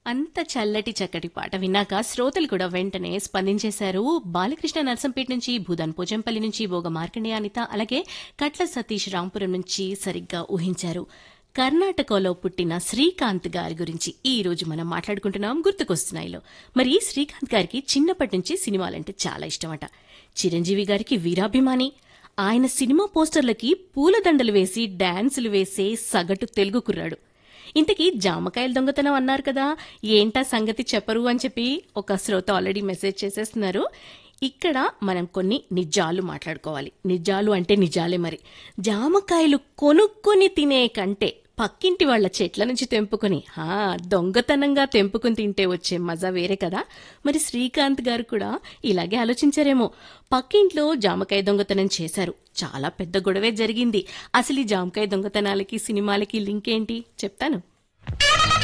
అంత చల్లటి చక్కటి పాట విన్నాక శ్రోతలు కూడా వెంటనే స్పందించేశారు బాలకృష్ణ నర్సంపేట నుంచి భూదాన్ పోచంపల్లి నుంచి భోగ మార్కండేయ అనిత అలాగే కట్ల సతీష్ రాంపురం నుంచి సరిగ్గా ఊహించారు కర్ణాటకలో పుట్టిన శ్రీకాంత్ గారి గురించి ఈ రోజు మనం మాట్లాడుకుంటున్నాం గుర్తుకొస్తున్నాయిలో మరి శ్రీకాంత్ గారికి చిన్నప్పటి నుంచి సినిమాలంటే చాలా ఇష్టమట చిరంజీవి గారికి వీరాభిమాని ఆయన సినిమా పోస్టర్లకి పూలదండలు వేసి డాన్సులు వేసే సగటు తెలుగు కుర్రాడు ఇంతకీ జామకాయల దొంగతనం అన్నారు కదా ఏంటా సంగతి చెప్పరు అని చెప్పి ఒక శ్రోత ఆల్రెడీ మెసేజ్ చేసేస్తున్నారు ఇక్కడ మనం కొన్ని నిజాలు మాట్లాడుకోవాలి నిజాలు అంటే నిజాలే మరి జామకాయలు కొనుక్కొని తినే కంటే పక్కింటి వాళ్ళ చెట్ల నుంచి తెంపుకొని హా దొంగతనంగా తెంపుకుని తింటే వచ్చే మజా వేరే కదా మరి శ్రీకాంత్ గారు కూడా ఇలాగే ఆలోచించారేమో పక్కింట్లో జామకాయ దొంగతనం చేశారు చాలా పెద్ద గొడవే జరిగింది అసలు ఈ జామకాయ దొంగతనాలకి సినిమాలకి లింక్ ఏంటి చెప్తాను